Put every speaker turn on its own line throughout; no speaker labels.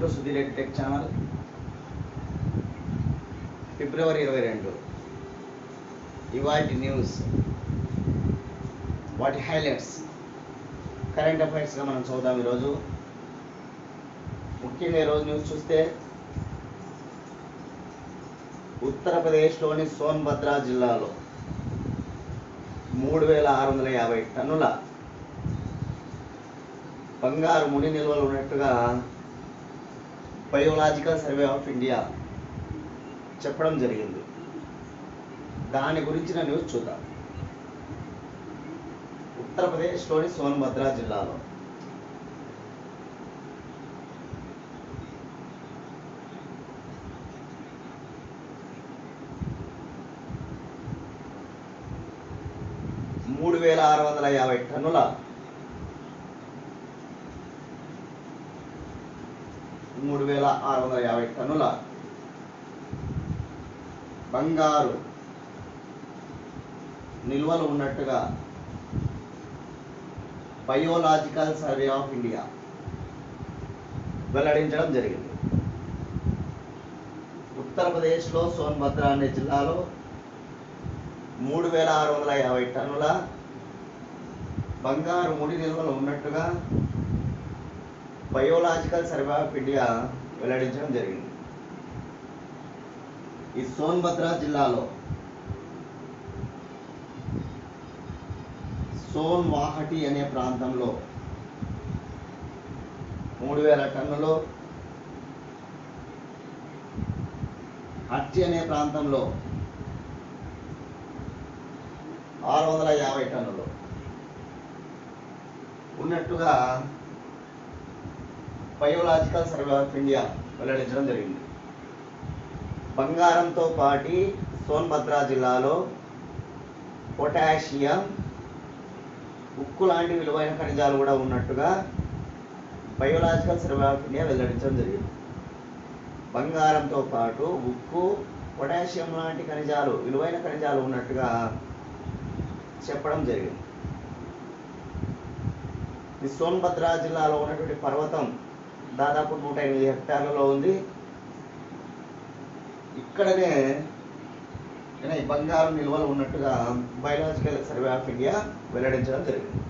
To Sudheer tech channel ఫిబ్రవరి ఇరవై రెండు ఇవాటి న్యూస్ వాటి హైలైట్స్ కరెంట్ అఫైర్స్గా మనం చూద్దాం ఈరోజు ముఖ్యంగా ఈరోజు న్యూస్ చూస్తే ఉత్తరప్రదేశ్లోని సోన్భద్ర జిల్లాలో మూడు వేల ఆరు వందల యాభై టన్నుల బంగారు ముడి నిల్వలు ఉన్నట్టుగా బయోలాజికల్ సర్వే ఆఫ్ ఇండియా చెప్పడం జరిగింది దాని గురించిన న్యూస్ చూద్దాం ఉత్తరప్రదేశ్లోని సోన్భద్ర జిల్లాలో మూడు వేల ఆరు వందల యాభై టన్నుల మూడు వేల ఆరు వందల యాభై టన్నుల బంగారు నిల్వలు ఉన్నట్టుగా బయోలాజికల్ సర్వే ఆఫ్ ఇండియా వెల్లడించడం జరిగింది ఉత్తరప్రదేశ్లో సోన్భద్ర అనే జిల్లాలో మూడు వేల ఆరు వందల యాభై టన్నుల బంగారు ముడి నిల్వలు ఉన్నట్టుగా బయోలాజికల్ సర్వే ఆఫ్ ఇండియా వెల్లడించడం జరిగింది ఈ సోన్భద్ర జిల్లాలో సోన్ వాహటి అనే ప్రాంతంలో మూడు వేల టన్నులు హట్టి అనే ప్రాంతంలో ఆరు వందల యాభై టన్నులు ఉన్నట్టుగా బయోలాజికల్ సర్వే ఆఫ్ ఇండియా వెల్లడించడం జరిగింది బంగారంతో పాటి సోన్భద్ర జిల్లాలో పొటాషియం ఉక్కు లాంటి విలువైన ఖనిజాలు కూడా ఉన్నట్టుగా బయోలాజికల్ సర్వే ఆఫ్ ఇండియా వెల్లడించడం జరిగింది బంగారంతో పాటు ఉక్కు పొటాషియం లాంటి ఖనిజాలు విలువైన ఖనిజాలు ఉన్నట్టుగా చెప్పడం జరిగింది ఈ సోన్భద్ర జిల్లాలో ఉన్నటువంటి పర్వతం దాదాపు నూట ఎనిమిది హెక్టార్లలో ఉంది ఇక్కడనే ఈయన ఈ బంగారు నిల్వలు ఉన్నట్టుగా బయోలాజికల్ సర్వే ఆఫ్ ఇండియా వెల్లడించడం జరిగింది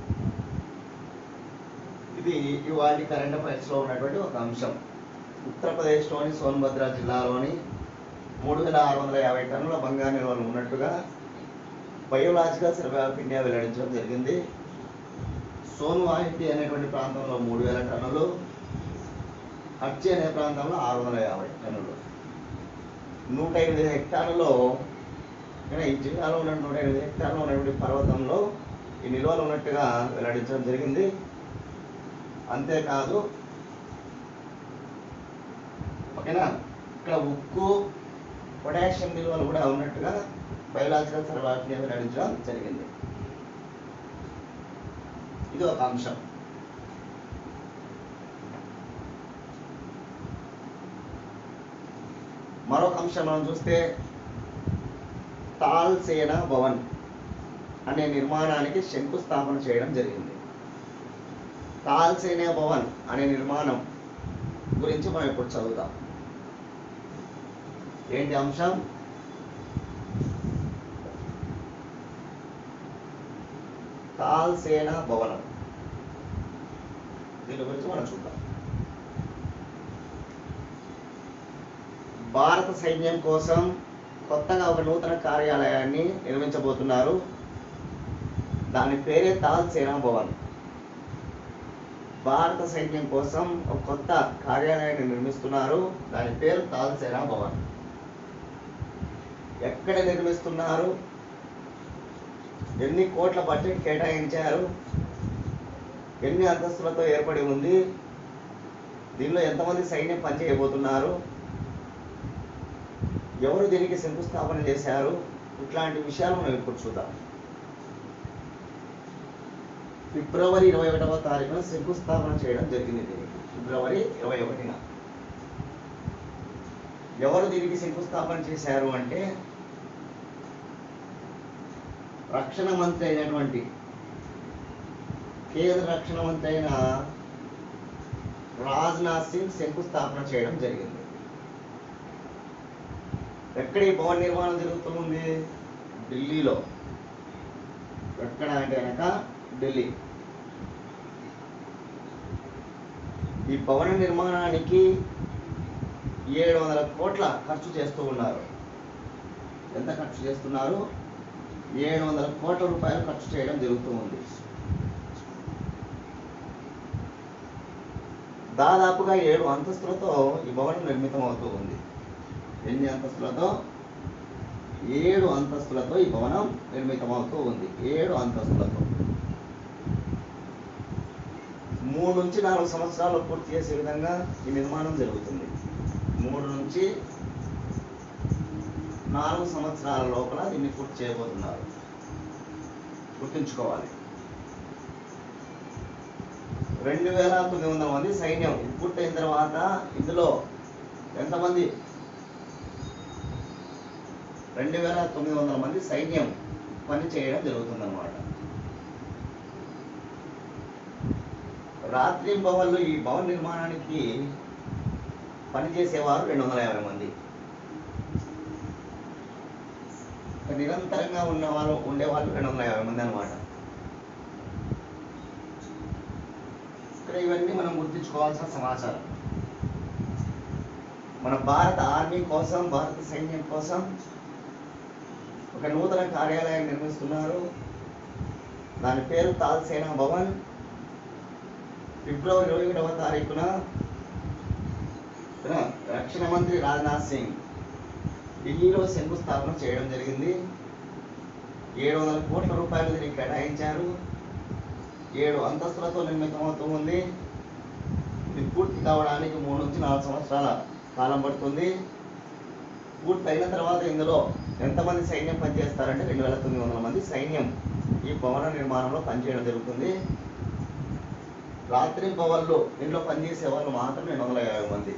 ఇది ఇవాళ కరెంట్ అఫైర్స్లో ఉన్నటువంటి ఒక అంశం ఉత్తరప్రదేశ్లోని సోన్భద్ర జిల్లాలోని మూడు వేల ఆరు వందల యాభై టన్నుల బంగారు నిల్వలు ఉన్నట్టుగా బయోలాజికల్ సర్వే ఆఫ్ ఇండియా వెల్లడించడం జరిగింది సోన్వాహితి అనేటువంటి ప్రాంతంలో మూడు వేల టన్నులు అర్చి అనే ప్రాంతంలో ఆరు వందల యాభై టన్నులు నూట ఎనిమిది హెక్టార్లలో ఇక్కడ ఈ జిల్లాలో ఉన్న నూట ఎనిమిది హెక్టార్లో ఉన్నటువంటి పర్వతంలో ఈ నిల్వలు ఉన్నట్టుగా వెల్లడించడం జరిగింది అంతేకాదు ఓకేనా ఇక్కడ ఉక్కు పొటాషియం నిల్వలు కూడా ఉన్నట్టుగా బయోలాజికల్ సర్వే ఆఫ్ ఇండియా వెల్లడించడం జరిగింది ఇది ఒక అంశం మరొక అంశం మనం చూస్తే తాల్ సేన భవన్ అనే నిర్మాణానికి శంకుస్థాపన చేయడం జరిగింది తాల్ సేన భవన్ అనే నిర్మాణం గురించి మనం ఇప్పుడు చదువుదాం ఏంటి అంశం తాల్ సేన భవనం దీని గురించి మనం చూద్దాం భారత సైన్యం కోసం కొత్తగా ఒక నూతన కార్యాలయాన్ని నిర్మించబోతున్నారు దాని పేరే తాల్ సేనా భవన్ భారత సైన్యం కోసం ఒక కొత్త కార్యాలయాన్ని నిర్మిస్తున్నారు దాని పేరు తాల్ సేనా భవన్ ఎక్కడ నిర్మిస్తున్నారు ఎన్ని కోట్ల బడ్జెట్ కేటాయించారు ఎన్ని అంతస్తులతో ఏర్పడి ఉంది దీనిలో ఎంతమంది సైన్యం పనిచేయబోతున్నారు ఎవరు దీనికి శంకుస్థాపన చేశారు ఇట్లాంటి విషయాలు మనం ఇప్పుడు చూద్దాం ఫిబ్రవరి ఇరవై ఒకటవ తారీఖున శంకుస్థాపన చేయడం జరిగింది దీనికి ఫిబ్రవరి ఇరవై ఒకటిన ఎవరు దీనికి శంకుస్థాపన చేశారు అంటే రక్షణ మంత్రి అయినటువంటి కేంద్ర రక్షణ మంత్రి అయిన రాజ్నాథ్ సింగ్ శంకుస్థాపన చేయడం జరిగింది ఎక్కడ ఈ భవన నిర్మాణం జరుగుతుంది ఢిల్లీలో ఎక్కడ అంటే కనుక ఢిల్లీ ఈ భవన నిర్మాణానికి ఏడు వందల కోట్ల ఖర్చు చేస్తూ ఉన్నారు ఎంత ఖర్చు చేస్తున్నారు ఏడు వందల కోట్ల రూపాయలు ఖర్చు చేయడం జరుగుతూ ఉంది దాదాపుగా ఏడు అంతస్తులతో ఈ భవనం నిర్మితం అవుతూ ఉంది ఎన్ని అంతస్తులతో ఏడు అంతస్తులతో ఈ భవనం నిర్మితం అవుతూ ఉంది ఏడు అంతస్తులతో మూడు నుంచి నాలుగు సంవత్సరాలు పూర్తి చేసే విధంగా ఈ నిర్మాణం జరుగుతుంది మూడు నుంచి నాలుగు సంవత్సరాల లోపల దీన్ని పూర్తి చేయబోతున్నారు గుర్తుంచుకోవాలి రెండు వేల తొమ్మిది వందల మంది సైన్యం ఇది పూర్తయిన తర్వాత ఇందులో ఎంతమంది రెండు వేల తొమ్మిది వందల మంది సైన్యం పని చేయడం జరుగుతుందన్నమాట రాత్రి భవన్లు ఈ భవన నిర్మాణానికి పనిచేసేవారు రెండు వందల యాభై మంది ఇక నిరంతరంగా ఉన్నవారు ఉండేవాళ్ళు రెండు వందల యాభై మంది అనమాట ఇక్కడ ఇవన్నీ మనం గుర్తుంచుకోవాల్సిన సమాచారం మన భారత ఆర్మీ కోసం భారత సైన్యం కోసం ఒక నూతన కార్యాలయం నిర్మిస్తున్నారు దాని పేరు తాల్ సేనా భవన్ ఫిబ్రవరి ఇరవై ఒకటవ తారీఖున ఇక్కడ రక్షణ మంత్రి రాజ్నాథ్ సింగ్ ఢిల్లీలో శంకుస్థాపన చేయడం జరిగింది ఏడు వందల కోట్ల రూపాయలు దీనికి కేటాయించారు ఏడు అంతస్తులతో నిర్మితమవుతూ ఉంది ఇది పూర్తి కావడానికి మూడు నుంచి నాలుగు సంవత్సరాల కాలం పడుతుంది పూర్తి అయిన తర్వాత ఇందులో ఎంతమంది సైన్యం పనిచేస్తారంటే రెండు వేల తొమ్మిది వందల మంది సైన్యం ఈ భవన నిర్మాణంలో పనిచేయడం జరుగుతుంది రాత్రి భవన్లో ఇంట్లో పనిచేసే వాళ్ళు మాత్రం రెండు వందల యాభై మంది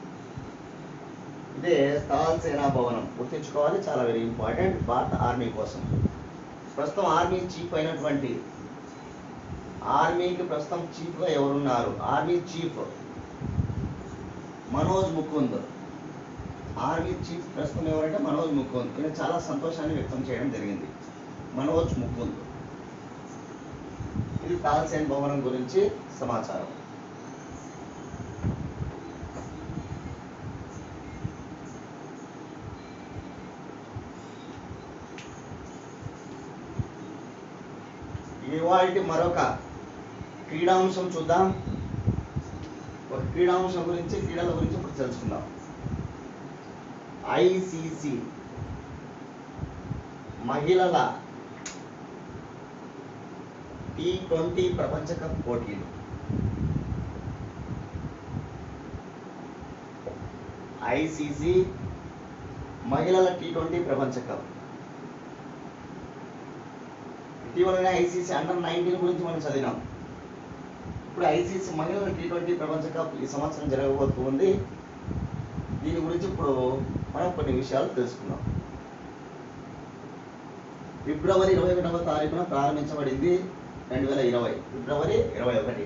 ఇదే స్థాల్ సేనా భవనం గుర్తుంచుకోవాలి చాలా వెరీ ఇంపార్టెంట్ భారత ఆర్మీ కోసం ప్రస్తుతం ఆర్మీ చీఫ్ అయినటువంటి ఆర్మీకి ప్రస్తుతం చీఫ్గా ఎవరున్నారు army chief Manoj Mukund army chief ప్రస్తుతం ఎవరంటే మనోజ్ ముకుంద్ ఈయన చాలా సంతోషాన్ని వ్యక్తం చేయడం జరిగింది మనోజ్ ముకుంద్ ఇది తాల్సేన్ భవనం గురించి సమాచారం ఇవాళ మరొక క్రీడాంశం చూద్దాం ఒక క్రీడాంశం గురించి క్రీడల గురించి ఇప్పుడు తెలుసుకుందాం ఐసిసి మహిళల టీ ట్వంటీ ప్రపంచ కప్ పోటీలు ఐసిసి మహిళల టీ ట్వంటీ ప్రపంచ కప్ ఇటీవలనే ఐసీసీ అండర్ నైన్టీన్ గురించి మనం చదివినాం ఇప్పుడు ఐసీసీ మహిళల టీ ట్వంటీ ప్రపంచ కప్ ఈ సంవత్సరం జరగబోతుంది దీని గురించి ఇప్పుడు మనం కొన్ని విషయాలు తెలుసుకుందాం ఫిబ్రవరి ఇరవై ఒకటవ తారీఖున ప్రారంభించబడింది రెండు వేల ఇరవై ఫిబ్రవరి ఇరవై ఒకటి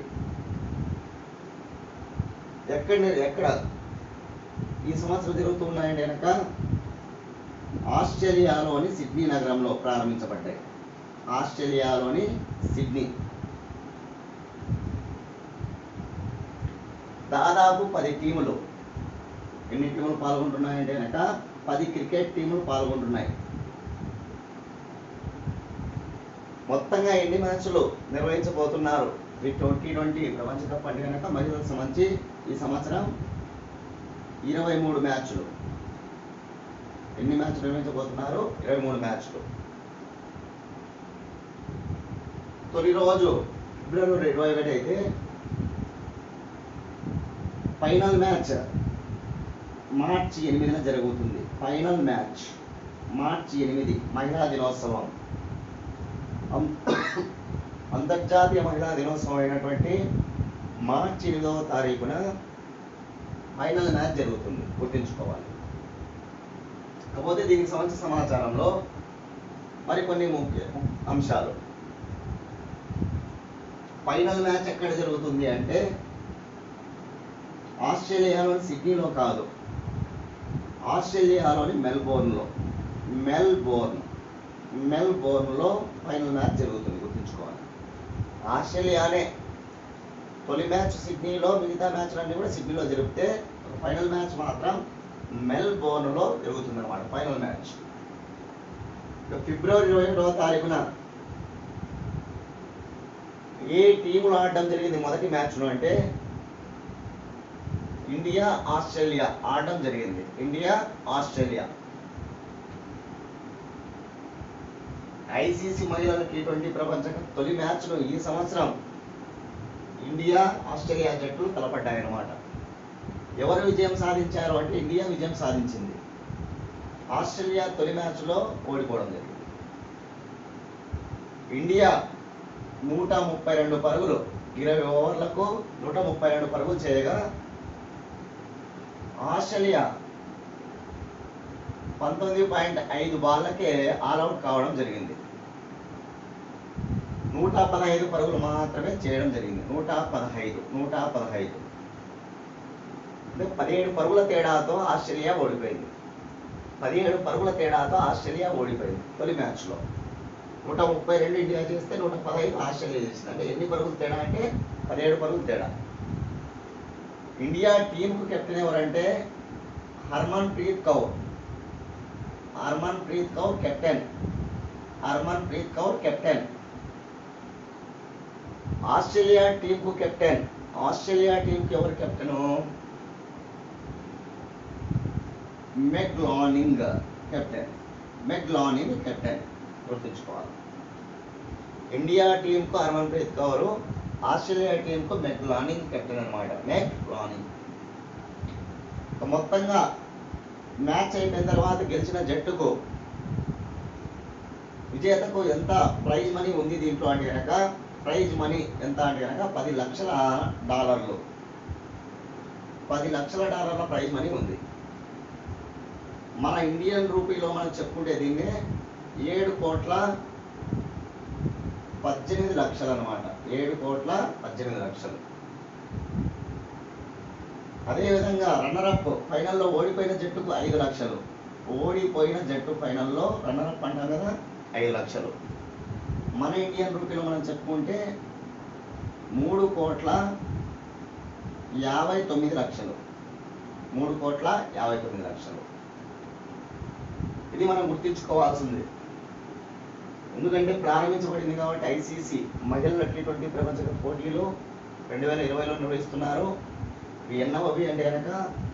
ఎక్కడ ఎక్కడ ఈ సంవత్సరం జరుగుతున్నాయండి కనుక ఆస్ట్రేలియాలోని సిడ్నీ నగరంలో ప్రారంభించబడ్డాయి ఆస్ట్రేలియాలోని సిడ్నీ దాదాపు పది టీములు ఎన్ని టీములు పాల్గొంటున్నాయంటే కనుక పది క్రికెట్ టీములు పాల్గొంటున్నాయి మొత్తంగా ఎన్ని మ్యాచ్లు నిర్వహించబోతున్నారు ఈ ట్వంటీ ట్వంటీ ప్రపంచ కప్ అంటే కనుక మహిళలకు సంబంధించి ఈ సంవత్సరం ఇరవై మూడు మ్యాచ్లు ఎన్ని మ్యాచ్లు నిర్వహించబోతున్నారు ఇరవై మూడు మ్యాచ్లు తొలి రోజు ఫిబ్రవరి ఇరవై ఒకటి అయితే ఫైనల్ మ్యాచ్ మార్చి ఎనిమిదిన జరుగుతుంది ఫైనల్ మ్యాచ్ మార్చి ఎనిమిది మహిళా దినోత్సవం అం- అంతర్జాతీయ మహిళా దినోత్సవం అయినటువంటి మార్చి ఎనిమిదవ తారీఖున ఫైనల్ మ్యాచ్ జరుగుతుంది గుర్తుంచుకోవాలి కాకపోతే దీనికి సంబంధించిన సమాచారంలో మరికొన్ని ముఖ్య అంశాలు ఫైనల్ మ్యాచ్ ఎక్కడ జరుగుతుంది అంటే ఆస్ట్రేలియాలోని సిడ్నీలో కాదు ఆస్ట్రేలియాలోని మెల్బోర్న్లో మెల్బోర్న్ మెల్బోర్న్లో ఫైనల్ మ్యాచ్ జరుగుతుంది గుర్తుంచుకోవాలి ఆస్ట్రేలియానే తొలి మ్యాచ్ సిడ్నీలో మిగతా మ్యాచ్లన్నీ కూడా సిడ్నీలో జరిపితే ఫైనల్ మ్యాచ్ మాత్రం మెల్బోర్న్లో జరుగుతుంది అనమాట ఫైనల్ మ్యాచ్ ఇక ఫిబ్రవరి ఇరవై ఒకటవ తారీఖున ఏ టీములు ఆడడం జరిగింది మొదటి మ్యాచ్లో అంటే ఇండియా ఆస్ట్రేలియా ఆడడం జరిగింది ఇండియా ఆస్ట్రేలియా ఐసీసీ మహిళల టీ ట్వంటీ ప్రపంచ కప్ తొలి మ్యాచ్లో ఈ సంవత్సరం ఇండియా ఆస్ట్రేలియా జట్లు తలపడ్డాయన్నమాట ఎవరు విజయం సాధించారు అంటే ఇండియా విజయం సాధించింది ఆస్ట్రేలియా తొలి మ్యాచ్లో ఓడిపోవడం జరిగింది ఇండియా నూట ముప్పై రెండు పరుగులు ఇరవై ఓవర్లకు నూట ముప్పై రెండు పరుగులు చేయగా ఆస్ట్రేలియా పంతొమ్మిది పాయింట్ ఐదు బాళ్ళకే ఆల్అవుట్ కావడం జరిగింది నూట పదహైదు పరుగులు మాత్రమే చేయడం జరిగింది నూట పదహైదు నూట పదహైదు అంటే పదిహేడు పరుగుల తేడాతో ఆస్ట్రేలియా ఓడిపోయింది పదిహేడు పరుగుల తేడాతో ఆస్ట్రేలియా ఓడిపోయింది తొలి మ్యాచ్లో నూట ముప్పై రెండు ఇండియా చేస్తే నూట పదహైదు ఆస్ట్రేలియా చేసింది అంటే ఎన్ని పరుగులు తేడా అంటే పదిహేడు పరుగులు తేడా ఇండియా టీంకు కెప్టెన్ ఎవరంటే Harmanpreet Kaur Harmanpreet Kaur captain Harmanpreet Kaur captain Australia టీంకు కెప్టెన్ ఆస్ట్రేలియా టీంకి ఎవరు captain Meg Lanning captain Meg Lanning captain గుర్తుంచుకోవాలి ఇండియా టీంకు హర్మన్ ప్రీత్ కౌర్ ఆస్ట్రేలియా టీంకు మెగ్లానింగ్ కెప్టెన్ అనమాట మెగ్లానింగ్ ఇక మొత్తంగా మ్యాచ్ అయిపోయిన తర్వాత గెలిచిన జట్టుకు విజేతకు ఎంత ప్రైజ్ మనీ ఉంది దీంట్లో అంటే కనుక ప్రైజ్ మనీ ఎంత అంటే కనుక పది లక్షల డాలర్లు పది లక్షల డాలర్ల ప్రైజ్ మనీ ఉంది మన ఇండియన్ రూపీలో మనం చెప్పుకుంటే దీన్ని ఏడు కోట్ల పద్దెనిమిది లక్షలు అనమాట ఏడు కోట్ల పద్దెనిమిది లక్షలు అదేవిధంగా రన్నరప్ ఫైనల్లో ఓడిపోయిన జట్టుకు ఐదు లక్షలు ఓడిపోయిన జట్టు ఫైనల్లో రన్నరప్ అంటాం కదా ఐదు లక్షలు మన ఇండియన్ రూపీలో మనం చెప్పుకుంటే మూడు కోట్ల యాభై తొమ్మిది లక్షలు మూడు కోట్ల యాభై తొమ్మిది లక్షలు ఇది మనం గుర్తించుకోవాల్సింది ఎందుకంటే ప్రారంభించబడింది కాబట్టి ఐసీసీ మహిళల టీ ట్వంటీ ప్రపంచ కప్ పోటీలు రెండు వేల ఇరవైలో నిర్వహిస్తున్నారు ఇవి ఎన్నవవి అంటే కనుక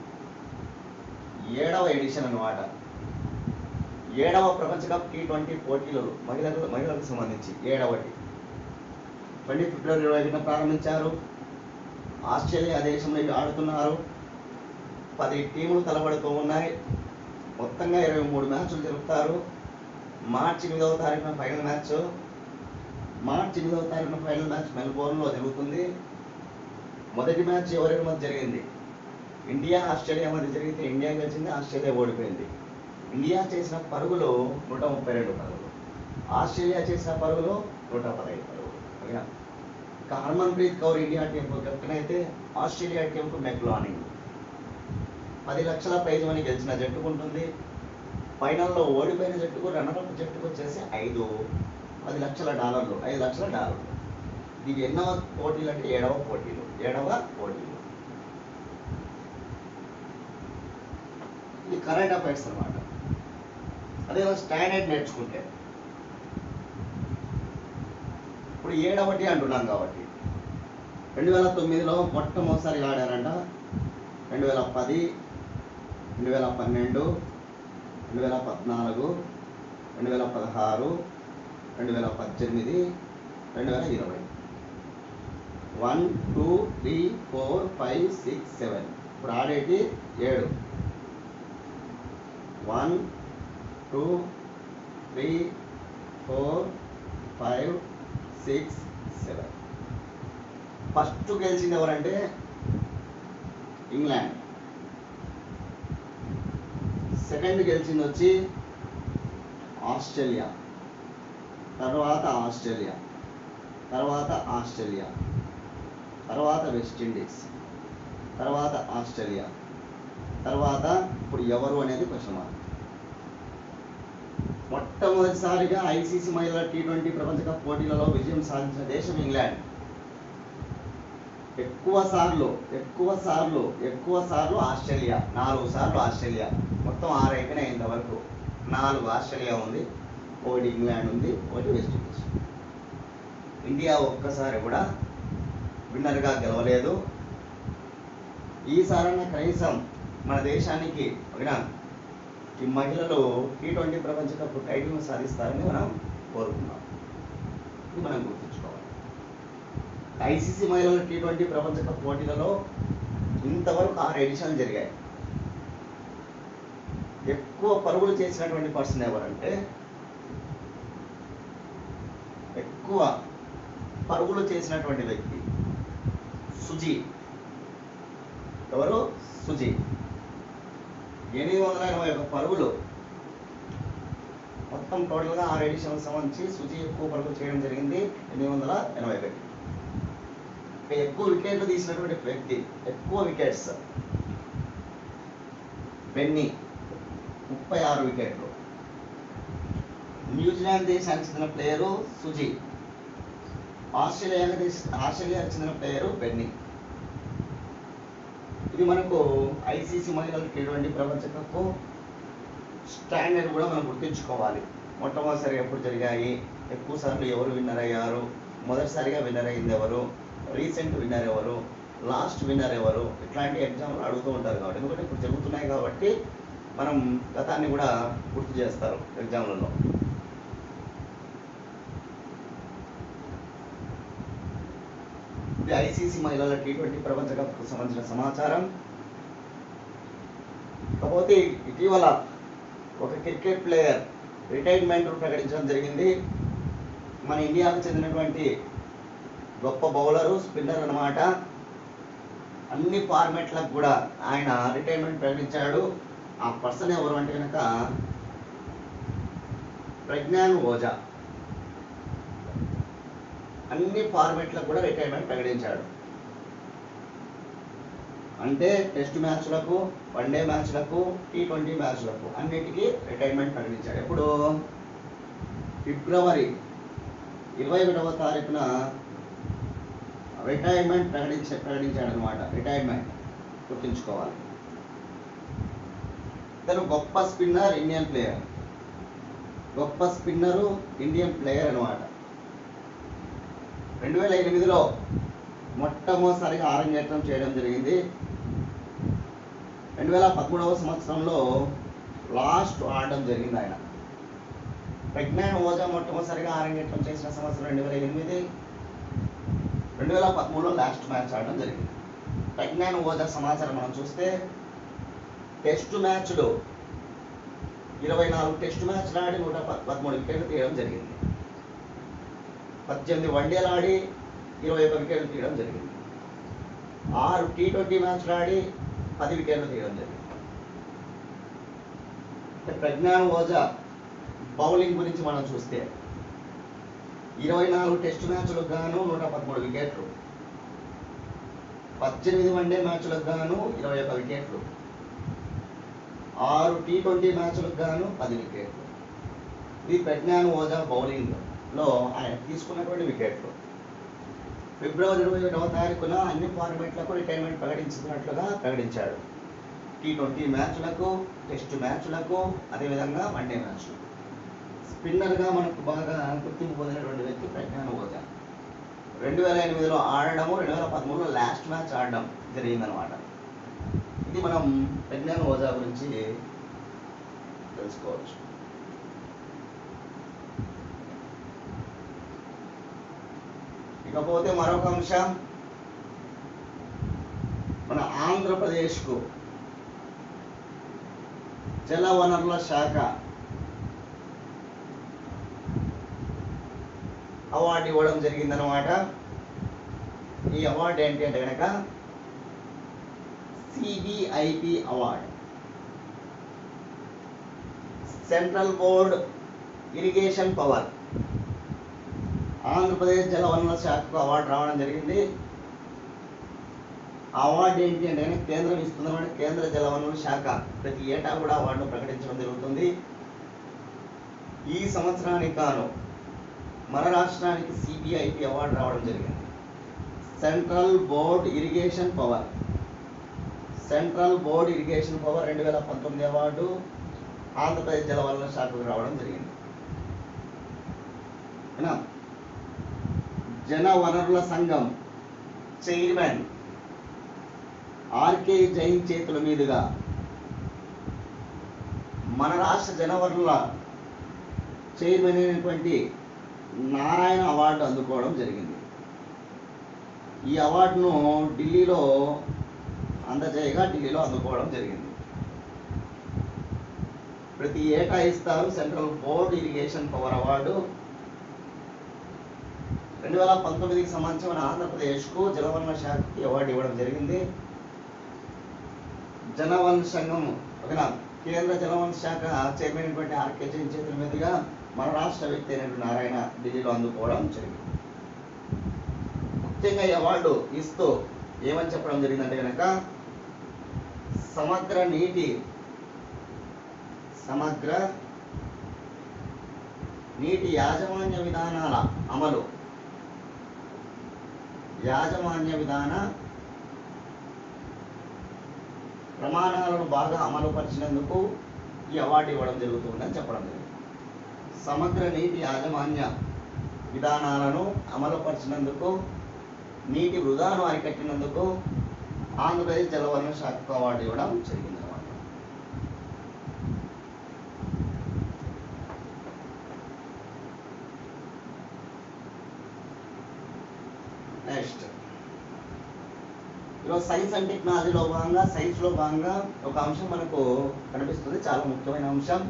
ఏడవ ఎడిషన్ అన్నమాట ఏడవ ప్రపంచ కప్ టీ ట్వంటీ పోటీలు మహిళలకు మహిళలకు సంబంధించి ఏడవటి ట్వంటీ ఫిబ్రవరి ఇరవై ఐదున ప్రారంభించారు ఆస్ట్రేలియా దేశంలో ఇవి ఆడుతున్నారు పది టీములు తలబడుతూ ఉన్నాయి మొత్తంగా ఇరవై మూడు మ్యాచ్లు జరుపుతారు మార్చి ఎనిమిదవ తారీఖున ఫైనల్ మ్యాచ్ మార్చి ఎనిమిదవ తారీఖున ఫైనల్ మ్యాచ్ మెల్బోర్న్లో జరుగుతుంది మొదటి మ్యాచ్ ఎవరి మధ్య జరిగింది ఇండియా ఆస్ట్రేలియా మధ్య జరిగితే ఇండియా గెలిచింది ఆస్ట్రేలియా ఓడిపోయింది ఇండియా చేసిన పరుగులు నూట ముప్పై రెండు పరుగులు ఆస్ట్రేలియా చేసిన పరుగులు నూట పదహైదు పరుగులు ఓకేనా ఇక హర్మన్ ప్రీత్ కౌర్ ఇండియా టీంకు కెప్టెన్ అయితే ఆస్ట్రేలియా టీంకు మెక్లానింగ్ పది లక్షల ప్రైజ్ మనీ గెలిచిన జట్టుకు ఉంటుంది ఫైనల్లో ఓడిపోయిన జట్టుకు రన్నరప్ జట్టుకు వచ్చేసి ఐదు పది లక్షల డాలర్లు ఐదు లక్షల డాలర్లు ఇది ఎన్నవ పోటీలు అంటే ఏడవ పోటీలు ఏడవ పోటీలు ఇది కరెంట్ అఫైర్స్ అనమాట అదే స్టాండర్డ్ నేర్చుకుంటే ఇప్పుడు ఏడవటి అంటున్నాం కాబట్టి రెండు వేల తొమ్మిదిలో మొట్టమొదటిసారి ఆడారంట రెండు వేల పది రెండు వేల పన్నెండు రెండు వేల పద్నాలుగు రెండు వేల పదహారు రెండు వేల పద్దెనిమిది రెండు వేల ఇరవై one two three four five six seven ఇప్పుడు ఆడేటి ఏడు one two three four five six seven first గెలిచింది ఎవరంటే ఇంగ్లాండ్ సెకండ్ గెలిచింది వచ్చి ఆస్ట్రేలియా తర్వాత ఆస్ట్రేలియా తర్వాత ఆస్ట్రేలియా తర్వాత వెస్టిండీస్ తర్వాత ఆస్ట్రేలియా తర్వాత ఇప్పుడు ఎవరు అనేది క్వశ్చన్ మార్క్ మొట్టమొదటిసారిగా ఐసీసీ మహిళల టీ ట్వంటీ ప్రపంచ కప్ పోటీలలో విజయం సాధించిన దేశం ఇంగ్లాండ్ ఎక్కువ సార్లు ఎక్కువ సార్లు ఎక్కువ సార్లు ఆస్ట్రేలియా నాలుగు సార్లు ఆస్ట్రేలియా మొత్తం ఆరు అయిపోయినాయి ఇంతవరకు నాలుగు ఆస్ట్రేలియా ఉంది ఒకటి ఇంగ్లాండ్ ఉంది ఒకటి వెస్టిండీస్ ఇండియా ఒక్కసారి కూడా విన్నర్గా గెలవలేదు ఈసారన్న కనీసం మన దేశానికి ఓకేనా ఈ మహిళలు టీ ట్వంటీ ప్రపంచ కప్ టైటిల్ను సాధిస్తారని మనం కోరుకున్నాం ఇది మనం గుర్తుంచుకోవాలి ఐసీసీ మహిళల టీ ట్వంటీ ప్రపంచ కప్ పోటీలలో ఇంతవరకు ఆరు ఎడిషన్లు జరిగాయి ఎక్కువ పరుగులు చేసినటువంటి పర్సన్ ఎవరంటే ఎక్కువ పరుగులు చేసినటువంటి వ్యక్తి సుజీ ఎవరు సుజీ ఎనిమిది వందల ఎనభై ఒక పరుగులు మొత్తం టోటల్గా ఆరు ఎడిషన్లకు సంబంధించి సుజీ ఎక్కువ పరుగులు చేయడం జరిగింది ఎనిమిది వందల ఎనభై ఒకటి ఇక ఎక్కువ వికెట్లు తీసినటువంటి వ్యక్తి ఎక్కువ వికెట్స్ బెన్నీ ముప్పై ఆరు వికెట్లు న్యూజిలాండ్ దేశానికి చెందిన ప్లేయరు సుజీ ఆస్ట్రేలియాకి దేశ ఆస్ట్రేలియాకి చెందిన ప్లేయరు బెన్నీ ఇది మనకు ఐసీసీ మహిళల టీ ట్వంటీ ప్రపంచ కప్ స్టాండర్డ్ కూడా మనం గుర్తుంచుకోవాలి మొట్టమొదటిసారి ఎప్పుడు జరిగాయి ఎక్కువ సార్లు ఎవరు విన్నర్ అయ్యారు మొదటిసారిగా విన్నర్ అయింది ఎవరు రీసెంట్ విన్నర్ ఎవరు లాస్ట్ విన్నర్ ఎవరు ఇట్లాంటి ఎగ్జామ్లు అడుగుతూ ఉంటారు కాబట్టి ఎందుకంటే ఇప్పుడు జరుగుతున్నాయి కాబట్టి మనం గతాన్ని కూడా గుర్తు చేస్తారు ఎగ్జామ్లలో ఇది ఐసీసీ మహిళల టీ ట్వంటీ ప్రపంచ కప్కు సంబంధించిన సమాచారం కాకపోతే ఇటీవల ఒక క్రికెట్ ప్లేయర్ రిటైర్మెంట్ ప్రకటించడం జరిగింది మన ఇండియాకు చెందినటువంటి గొప్ప బౌలరు స్పిన్నర్ అన్నమాట అన్ని ఫార్మెట్లకు కూడా ఆయన రిటైర్మెంట్ ప్రకటించాడు ఆ పర్సన్ ఎవరు అంటే కనుక ప్రజ్ఞాన్ ఓజా అన్ని ఫార్మెట్లకు కూడా రిటైర్మెంట్ ప్రకటించాడు అంటే టెస్ట్ మ్యాచ్లకు వన్డే మ్యాచ్లకు టీ ట్వంటీ మ్యాచ్లకు అన్నిటికీ రిటైర్మెంట్ ప్రకటించాడు ఎప్పుడు ఫిబ్రవరి ఇరవై ఒకటవ తారీఖున రిటైర్మెంట్ ప్రకటించ ప్రకటించాడు అనమాట రిటైర్మెంట్ గుర్తుంచుకోవాలి ఇతను గొప్ప స్పిన్నర్ ఇండియన్ ప్లేయర్ గొప్ప స్పిన్నరు ఇండియన్ ప్లేయర్ అనమాట రెండు వేల ఎనిమిదిలో మొట్టమొదటిసారిగా ఆరంగేట్రం చేయడం జరిగింది రెండు వేల పదమూడవ సంవత్సరంలో లాస్ట్ ఆడడం జరిగింది ఆయన ప్రజ్ఞాన్ ఓజా మొట్టమొదటిసారిగా ఆరంగేట్రం చేసిన సంవత్సరం రెండు వేల ఎనిమిది రెండు వేల పదమూడులో లాస్ట్ మ్యాచ్ ఆడడం జరిగింది ప్రజ్ఞాన్ ఓజా సమాచారం మనం చూస్తే టెస్ట్ మ్యాచ్లో ఇరవై నాలుగు టెస్ట్ మ్యాచ్లు ఆడి నూట పద్- పదమూడు వికెట్లు తీయడం జరిగింది పద్దెనిమిది వన్డేలు ఆడి ఇరవై ఒక వికెట్లు తీయడం జరిగింది ఆరు టీ ట్వంటీ మ్యాచ్లు ఆడి పది వికెట్లు తీయడం జరిగింది అంటే ప్రజ్ఞాన్ ఓజా బౌలింగ్ గురించి మనం చూస్తే ఇరవై నాలుగు టెస్ట్ మ్యాచ్లకు గాను నూట పదమూడు వికెట్లు పద్దెనిమిది వన్డే మ్యాచ్లకు గాను ఇరవై ఒక వికెట్లు ఆరు టీ ట్వంటీ మ్యాచ్లకు గాను పది వికెట్లు ఇది ప్రజ్ఞాన్ ఓజా బౌలింగ్లో ఆయన తీసుకున్నటువంటి వికెట్లు ఫిబ్రవరి ఇరవై ఒకటవ తారీఖున అన్ని ఫార్మేట్లకు రిటైర్మెంట్ ప్రకటించినట్లుగా ప్రకటించాడు టీ ట్వంటీ మ్యాచ్లకు టెస్ట్ మ్యాచ్లకు అదేవిధంగా వన్డే మ్యాచ్లకు స్పిన్నర్గా మనకు బాగా గుర్తింపు పొందినటువంటి వ్యక్తి ప్రజ్ఞాన్ ఓజా రెండు వేల ఎనిమిదిలో ఆడడము రెండు వేల పదమూడులో లాస్ట్ మ్యాచ్ ఆడడం జరిగిందనమాట ఇది మనం ప్రజ్ఞాన్ ఓజా గురించి తెలుసుకోవచ్చు ఇకపోతే మరొక అంశం మన ఆంధ్రప్రదేశ్కు జల వనరుల శాఖ అవార్డు ఇవ్వడం జరిగిందనమాట ఈ అవార్డు ఏంటి అంటే కనుక CBIP award central board irrigation power Andhra Pradesh జల వనరుల శాఖకు అవార్డు రావడం జరిగింది అవార్డు ఏంటి అంటే కేంద్రం ఇస్తుందన్నమాట కేంద్ర జలవనరుల శాఖ ప్రతి ఏటా కూడా అవార్డును ప్రకటించడం జరుగుతుంది ఈ సంవత్సరానికి గాను మన రాష్ట్రానికి సిబిఐటి అవార్డు రావడం జరిగింది central board irrigation power central board irrigation power రెండు వేల పంతొమ్మిది అవార్డు ఆంధ్రప్రదేశ్ జలవనరుల శాఖకు రావడం జరిగింది ఓకేనా? జన వనరుల సంఘం చైర్మన్ ఆర్కే జైన్ చేతుల మీదుగా మన రాష్ట్ర జనవనరుల చైర్మన్ అయినటువంటి నారాయణ అవార్డు అందుకోవడం జరిగింది ఈ అవార్డును ఢిల్లీలో అందజేయగా ఢిల్లీలో అందుకోవడం జరిగింది ప్రతి ఏటా ఇస్తారు central board irrigation power award రెండు వేల పంతొమ్మిదికి సంబంధించి మన ఆంధ్రప్రదేశ్కు జలవనరుల శాఖకి అవార్డు ఇవ్వడం జరిగింది జలవనరుల సంఘం ఓకేనా కేంద్ర జలవనరుల శాఖ చైర్మన్ అయినటువంటి ఆర్కే జైన్ చేతుల మీదుగా మన రాష్ట్ర వ్యక్తి అయినటువంటి నారాయణ ఢిల్లీలో అందుకోవడం జరిగింది ముఖ్యంగా ఈ అవార్డు ఇస్తూ ఏమని చెప్పడం జరిగిందంటే కనుక సమగ్ర నీటి సమగ్ర నీటి యాజమాన్య విధానాల అమలు యాజమాన్య విధాన ప్రమాణాలను బాగా అమలుపరిచినందుకు ఈ అవార్డు ఇవ్వడం జరుగుతుందని చెప్పడం జరిగింది సమగ్ర నీటి యాజమాన్య విధానాలను అమలుపరిచినందుకు నీటి వృధాను అరికట్టినందుకు ఆంధ్రప్రదేశ్ జలవనరుల శాఖకు అవార్డు ఇవ్వడం జరిగింది అన్నమాట నెక్స్ట్ ఈరోజు సైన్స్ అండ్ టెక్నాలజీలో భాగంగా సైన్స్లో భాగంగా ఒక అంశం మనకు కనిపిస్తుంది చాలా ముఖ్యమైన అంశం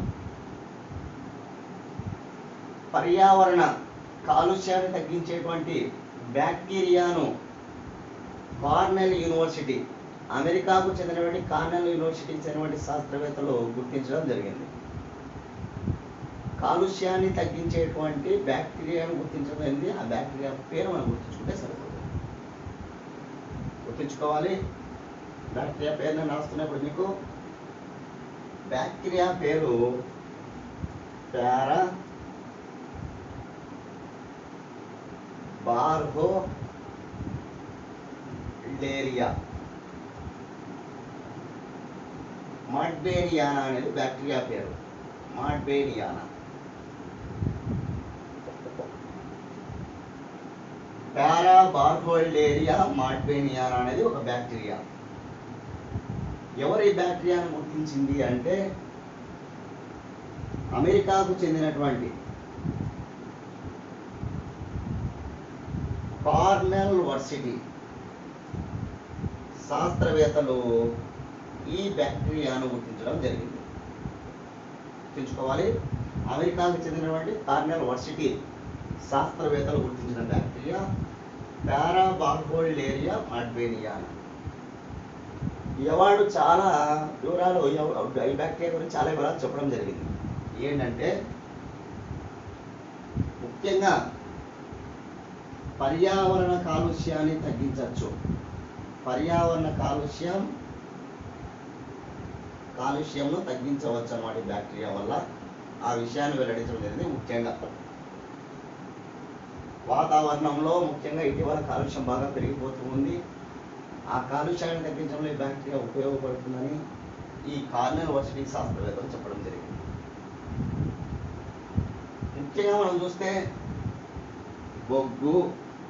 పర్యావరణ కాలుష్యాన్ని తగ్గించేటువంటి బ్యాక్టీరియాను కార్నెల్ యూనివర్సిటీ అమెరికాకు చెందినటువంటి కార్నెల్ యూనివర్సిటీకి చెందినటువంటి శాస్త్రవేత్తలు గుర్తించడం జరిగింది కాలుష్యాన్ని తగ్గించేటువంటి బ్యాక్టీరియాను గుర్తించడం జరిగింది ఆ బ్యాక్టీరియా పేరు మనం గుర్తుంచుకుంటే సరిపోతుంది గుర్తుంచుకోవాలి బ్యాక్టీరియా పేరు నేను రాస్తున్నప్పుడు మీకు బ్యాక్టీరియా పేరు పారా బార్హో లేరియా మాడ్బేరియానా అనేది బ్యాక్టీరియా పేరు మాడ్బేరియానా పారా బార్హోల్డేరియా మాడ్బేనియానా అనేది ఒక బ్యాక్టీరియా ఎవరు ఈ బ్యాక్టీరియాను గుర్తించింది అంటే అమెరికాకు చెందినటువంటి కార్నెల్ వర్సిటీ శాస్త్రవేత్తలు ఈ బ్యాక్టీరియాను గుర్తించడం జరిగింది గుర్తుంచుకోవాలి అమెరికాకు చెందినటువంటి కార్నెల్ వర్సిటీ శాస్త్రవేత్తలు గుర్తించిన బ్యాక్టీరియా పారాబార్బోల్డేరియా మాడ్బేనియా ఈ అవార్డు చాలా వివరాలు ఈ అవ- ఈ బ్యాక్టీరియా గురించి చాలా వివరాలు చెప్పడం జరిగింది ఏంటంటే ముఖ్యంగా పర్యావరణ కాలుష్యాన్ని తగ్గించవచ్చు పర్యావరణ కాలుష్యం కాలుష్యంను తగ్గించవచ్చు అన్నమాట ఈ బ్యాక్టీరియా వల్ల ఆ విషయాన్ని వెల్లడించడం జరిగింది ముఖ్యంగా వాతావరణంలో ముఖ్యంగా ఇటీవల కాలుష్యం బాగా పెరిగిపోతూ ఉంది ఆ కాలుష్యాన్ని తగ్గించడంలో ఈ బ్యాక్టీరియా ఉపయోగపడుతుందని ఈ కార్నెల్ వర్సిటీ శాస్త్రవేత్తలు చెప్పడం జరిగింది ముఖ్యంగా మనం చూస్తే బొగ్గు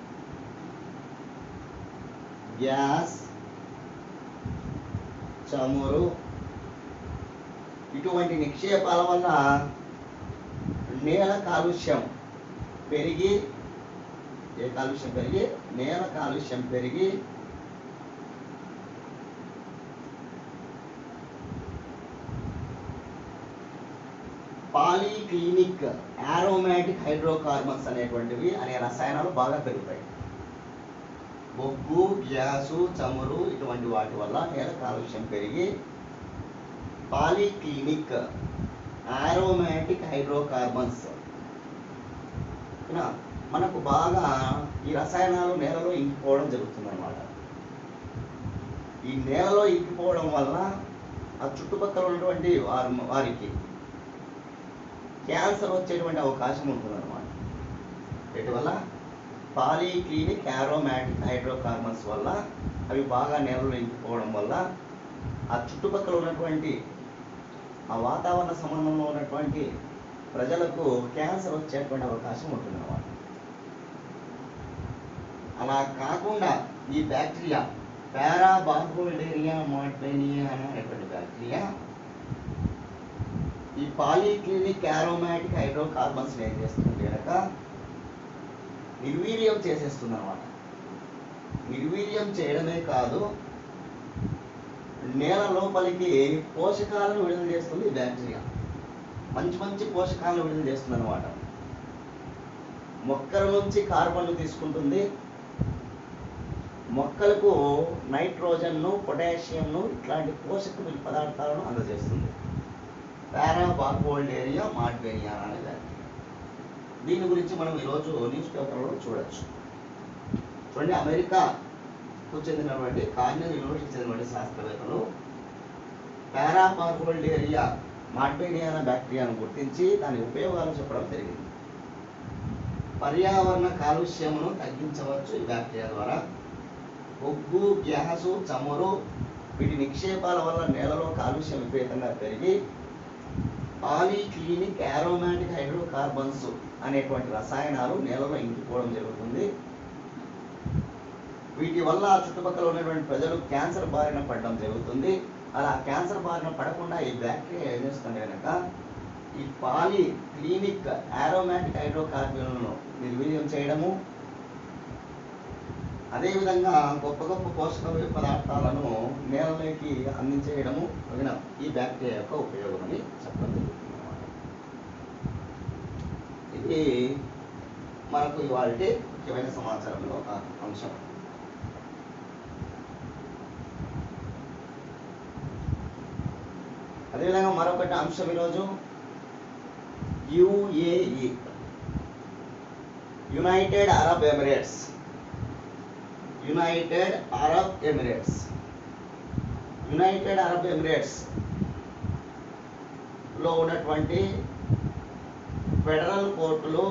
గ్యాస్ చమురు ఇటువంటి నిక్షేపాల వల్ల నేల కాలుష్యం పెరిగి ఏ కాలుష్యం పెరిగి నేల కాలుష్యం పెరిగి పాలీక్లినిక్ ఆరోమాటిక్ హైడ్రోకార్బన్స్ అనేటువంటివి అనే రసాయనాలు బాగా పెరుగుతాయి బొగ్గు గ్యాసు చమురు ఇటువంటి వాటి వల్ల నేల కాలుష్యం పెరిగి పాలీక్లినిక్ ఆరోమాటిక్ హైడ్రోకార్బన్స్ ఓకేనా? మనకు బాగా ఈ రసాయనాలు నేలలో ఇంకిపోవడం జరుగుతుంది అనమాట ఈ నేలలో ఇంకిపోవడం వలన ఆ చుట్టుపక్కల ఉన్నటువంటి వారి వారికి క్యాన్సర్ వచ్చేటువంటి అవకాశం ఉంటుందన్నమాట వీటి వల్ల పాలీక్లినిక్ యారోమాటిక్ హైడ్రోకార్బన్స్ వల్ల అవి బాగా నేలలో ఇంకిపోవడం వల్ల ఆ చుట్టుపక్కల ఉన్నటువంటి ఆ వాతావరణ సంబంధంలో ఉన్నటువంటి ప్రజలకు క్యాన్సర్ వచ్చేటువంటి అవకాశం ఉంటుందన్నమాట అలా కాకుండా ఈ బ్యాక్టీరియా పారాబాహులేరియా మాట్లేనియా అనేటువంటి బ్యాక్టీరియా ఈ పాలీక్లినిక్ యారోమాటిక్ హైడ్రోకార్బన్స్ ఏం చేస్తుంది కనుక నిర్వీర్యం చేసేస్తుంది అనమాట నిర్వీర్యం చేయడమే కాదు నేల లోపలికి పోషకాలను విడుదల చేస్తుంది ఈ బ్యాక్టీరియా మంచి మంచి పోషకాలను విడుదల చేస్తుంది అనమాట మొక్కల నుంచి కార్బన్ తీసుకుంటుంది మొక్కలకు నైట్రోజన్ను పొటాషియంను ఇట్లాంటి పోషక విలువ పదార్థాలను అందజేస్తుంది పారాబార్బోల్డేరియా మార్బేరియా అనే బ్యాక్టీరియా దీని గురించి మనం ఈరోజు న్యూస్ పేపర్లో చూడొచ్చు చూడండి అమెరికాకు చెందినటువంటి కార్నెల్ యూనివర్సిటీకి చెందినటువంటి శాస్త్రవేత్తలు పారాబార్బోల్డేరియా మార్బేరియా అనే బ్యాక్టీరియాను గుర్తించి దాని ఉపయోగాలు చెప్పడం జరిగింది పర్యావరణ కాలుష్యమును తగ్గించవచ్చు ఈ బ్యాక్టీరియా ద్వారా బొగ్గు గ్యాసు చమురు వీటి నిక్షేపాల వల్ల నేలలో కాలుష్యం విపరీతంగా పెరిగి పాలీక్లినిక్ యారోమాటిక్ హైడ్రోకార్బన్స్ అనేటువంటి రసాయనాలు నేలలో ఇంకిపోవడం జరుగుతుంది వీటి వల్ల చుట్టుపక్కల ఉన్నటువంటి ప్రజలు క్యాన్సర్ బారిన పడడం జరుగుతుంది అలా క్యాన్సర్ బారిన పడకుండా ఈ బ్యాక్టీరియా ఏం చేస్తుంది కనుక ఈ పాలి క్లినిక్ యారోమాటిక్ హైడ్రోకార్బన్లను నిర్వీర్యం చేయడము అదేవిధంగా గొప్ప గొప్ప పోషక పదార్థాలను నేలలోకి అందించేయడము తగిన ఈ బ్యాక్టీరియా యొక్క ఉపయోగం అని చెప్పడం జరుగుతుంది అన్నమాట. ఇది మనకు ఇవాళ ముఖ్యమైన సమాచారంలో ఒక అంశం అదేవిధంగా మరొకటి అంశం ఈరోజు UAE united Arab Emirates united Arab Emirates united Arab Emirates లో ఉన్నటువంటి ఫెడరల్ కోర్టులు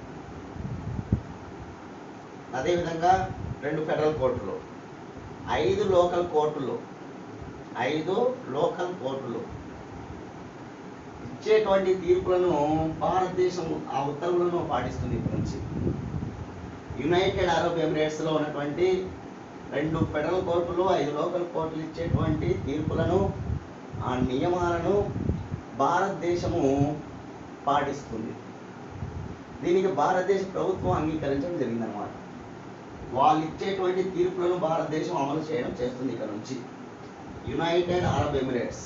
అదేవిధంగా రెండు ఫెడరల్ కోర్టులు ఐదు లోకల్ కోర్టులు ఐదు లోకల్ కోర్టులు ఇచ్చేటువంటి తీర్పులను భారతదేశం ఆ ఉత్తర్వులను పాటిస్తుంది ఇప్పటి నుంచి యునైటెడ్ అరబ్ ఎమిరేట్స్లో ఉన్నటువంటి రెండు ఫెడరల్ కోర్టులు ఐదు లోకల్ కోర్టులు ఇచ్చేటువంటి తీర్పులను ఆ నియమాలను భారతదేశము పాటిస్తుంది దీనికి భారతదేశ ప్రభుత్వం అంగీకరించడం జరిగిందనమాట వాళ్ళు ఇచ్చేటువంటి తీర్పులను భారతదేశం అమలు చేయడం చేస్తుంది ఇక్కడ నుంచి యునైటెడ్ అరబ్ ఎమిరేట్స్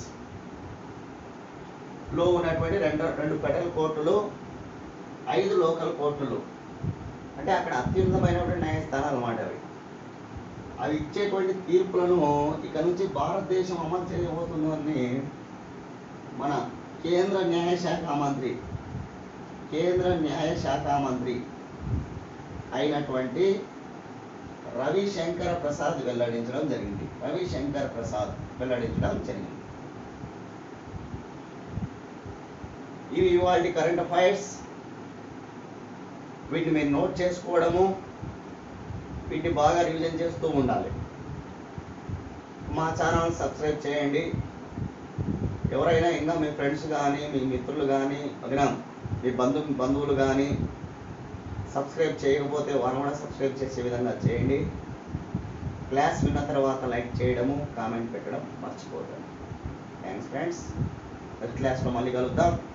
లో ఉన్నటువంటి రెండు రెండు ఫెడరల్ కోర్టులు ఐదు లోకల్ కోర్టులు అంటే అక్కడ అత్యున్నతమైనటువంటి న్యాయస్థానాలు అన్నమాట అవి అవి ఇచ్చేటువంటి తీర్పులను ఇక నుంచి భారతదేశం అమలు చేయబోతుందని మన కేంద్ర న్యాయశాఖ మంత్రి కేంద్ర న్యాయశాఖ మంత్రి అయినటువంటి రవిశంకర ప్రసాద్ వెల్లడించడం జరిగింది రవిశంకర్ ప్రసాద్ వెల్లడించడం జరిగింది ఇవి ఇవాళ కరెంట్ అఫైర్స్ వీటిని మీరు నోట్ చేసుకోవడము వీటిని బాగా రివిజన్ చేస్తూ ఉండాలి మా ఛానల్ సబ్స్క్రైబ్ చేయండి ఎవరైనా ఇంకా మీ ఫ్రెండ్స్ కానీ మీ మిత్రులు కానీ వదిన మీ బంధు బంధువులు కానీ సబ్స్క్రైబ్ చేయకపోతే వారు కూడా సబ్స్క్రైబ్ చేసే విధంగా చేయండి క్లాస్ విన్న తర్వాత లైక్ చేయడము కామెంట్ పెట్టడం మర్చిపోకండి థ్యాంక్స్ ఫ్రెండ్స్ నెక్స్ట్ క్లాస్లో మళ్ళీ కలుద్దాం